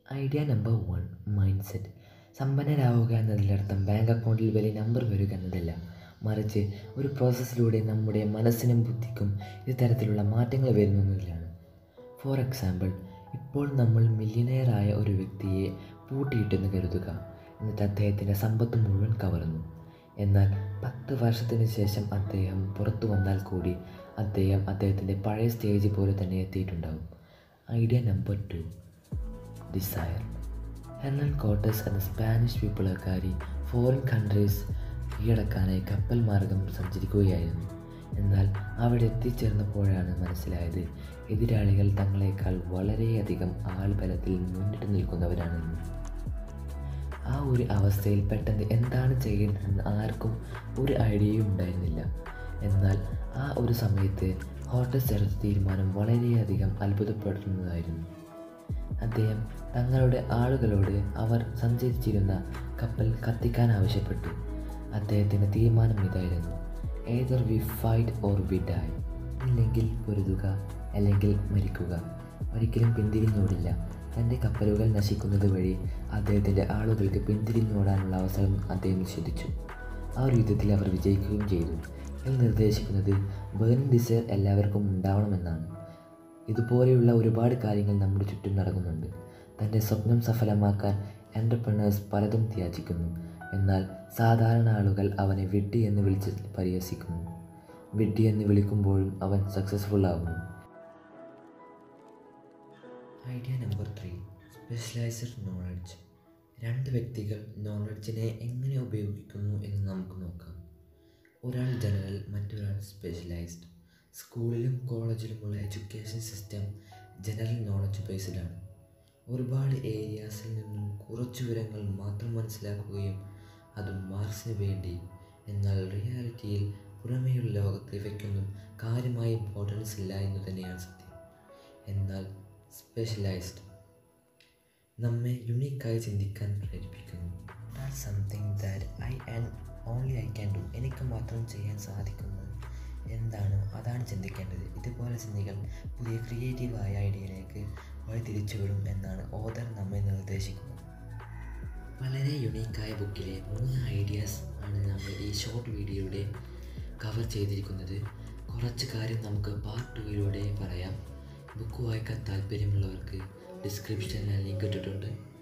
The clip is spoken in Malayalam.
idea number one mindset സമ്പന്നരാവുക എന്നതിലർത്ഥം ബാങ്ക് അക്കൗണ്ടിൽ വലിയ നമ്പർ വരിക എന്നതല്ല മറിച്ച് ഒരു പ്രോസസ്സിലൂടെ നമ്മുടെ മനസ്സിനും ബുദ്ധിക്കും ഇത്തരത്തിലുള്ള മാറ്റങ്ങൾ വരുന്നതിലാണ് ഫോർ എക്സാമ്പിൾ ഇപ്പോൾ നമ്മൾ മില്യനെയറായ ഒരു വ്യക്തിയെ പൂട്ടിയിട്ടെന്ന് കരുതുക എന്നിട്ട് അദ്ദേഹത്തിൻ്റെ സമ്പത്ത് മുഴുവൻ കവർന്നു എന്നാൽ പത്ത് വർഷത്തിന് ശേഷം അദ്ദേഹം പുറത്തു വന്നാൽ കൂടി അദ്ദേഹം അദ്ദേഹത്തിൻ്റെ പഴയ സ്റ്റേജ് പോലെ തന്നെ എത്തിയിട്ടുണ്ടാവും idea number two desire Hernan Cortes എന്ന സ്പാനിഷ് വിപ്ലവക്കാരി ഫോറിൻ കൺട്രീസ് കീഴടക്കാനായി കപ്പൽ മാർഗം സഞ്ചരിക്കുകയായിരുന്നു എന്നാൽ അവിടെ എത്തിച്ചേർന്നപ്പോഴാണ് മനസ്സിലായത് എതിരാളികൾ തങ്ങളെക്കാൾ വളരെയധികം ആൾബലത്തിൽ മുന്നിട്ട് നിൽക്കുന്നവരാണെന്ന് ആ ഒരു അവസ്ഥയിൽ പെട്ടെന്ന് എന്താണ് ചെയ്യേണ്ടതെന്ന് ആർക്കും ഒരു ഐഡിയയും ഉണ്ടായിരുന്നില്ല എന്നാൽ ആ ഒരു സമയത്ത് ഹോട്ടസ് എടുത്ത തീരുമാനം വളരെയധികം അത്ഭുതപ്പെടുത്തുന്നതായിരുന്നു അദ്ദേഹം തങ്ങളുടെ ആളുകളോട് അവർ സഞ്ചരിച്ചിരുന്ന കപ്പൽ കത്തിക്കാൻ ആവശ്യപ്പെട്ടു അദ്ദേഹത്തിൻ്റെ തീരുമാനം ഇതായിരുന്നു either we fight or we die ഇല്ലെങ്കിൽ പൊരുതുക അല്ലെങ്കിൽ മരിക്കുക ഒരിക്കലും പിന്തിരിഞ്ഞോടില്ല തൻ്റെ കപ്പലുകൾ നശിക്കുന്നത് വഴി അദ്ദേഹത്തിൻ്റെ ആളുകൾക്ക് പിന്തിരിഞ്ഞോടാനുള്ള അവസരം അദ്ദേഹം നിഷേധിച്ചു ആ ഒരു യുദ്ധത്തിൽ അവർ വിജയിക്കുകയും ചെയ്തു ഇത് നിർദ്ദേശിക്കുന്നത് ബേണിംഗ് ഡിസയർ എല്ലാവർക്കും ഉണ്ടാവണമെന്നാണ് ഇതുപോലെയുള്ള ഒരുപാട് കാര്യങ്ങൾ നമ്മുടെ ചുറ്റും നടക്കുന്നുണ്ട് തൻ്റെ സ്വപ്നം സഫലമാക്കാൻ എൻ്റർപ്രണേഴ്സ് പലതും ത്യാജിക്കുന്നു എന്നാൽ സാധാരണ ആളുകൾ അവനെ വിഡ്ഢി എന്ന് വിളിച്ച് പരിഹസിക്കുന്നു വിഡ്ഢി എന്ന് വിളിക്കുമ്പോഴും അവൻ സക്സസ്ഫുൾ ആവുന്നു idea number three specialised knowledge രണ്ട് വ്യക്തികൾ നോളജിനെ എങ്ങനെ ഉപയോഗിക്കുന്നു എന്ന് നമുക്ക് നോക്കാം ഒരാൾ ജനറൽ മറ്റൊരാൾ സ്പെഷ്യലൈസ്ഡ് സ്കൂളിലും കോളേജിലുമുള്ള എഡ്യൂക്കേഷൻ സിസ്റ്റം ജനറൽ നോളജ് ബേസ്ഡാണ് ഒരുപാട് ഏരിയാസിൽ നിന്നും കുറച്ച് വിവരങ്ങൾ മാത്രം മനസ്സിലാക്കുകയും അതും മാർക്സിന് വേണ്ടി എന്നാൽ റിയാലിറ്റിയിൽ പുറമേയുള്ള ലോകത്ത് ഇവയ്ക്കൊന്നും കാര്യമായ ഇമ്പോർട്ടൻസ് ഇല്ല എന്ന് തന്നെയാണ് സത്യം എന്നാൽ സ്പെഷ്യലൈസ്ഡ് നമ്മെ യുണീക്കായി ചിന്തിക്കാൻ പ്രേരിപ്പിക്കുന്നു something that I and only I can do എനിക്ക് മാത്രം ചെയ്യാൻ സാധിക്കുന്നത് എന്താണോ അതാണ് ചിന്തിക്കേണ്ടത് ഇതുപോലെ ചിന്തികൾ പുതിയ ക്രിയേറ്റീവായ ഐഡിയയിലേക്ക് വഴി തിരിച്ചുവിടും എന്നാണ് ഓദർ നമ്മെ നിർദ്ദേശിക്കുന്നത് വളരെ യുണീക്കായ ബുക്കിലെ മൂന്ന് ഐഡിയാസ് ആണ് നമ്മൾ ഈ ഷോർട്ട് വീഡിയോയിലൂടെ കവർ ചെയ്തിരിക്കുന്നത് കുറച്ച് കാര്യം നമുക്ക് പാർട്ട് ടൂയിലൂടെ പറയാം ബുക്ക് വായിക്കാൻ താല്പര്യമുള്ളവർക്ക് ഡിസ്ക്രിപ്ഷനിൽ ലിങ്ക് ഇട്ടിട്ടുണ്ട്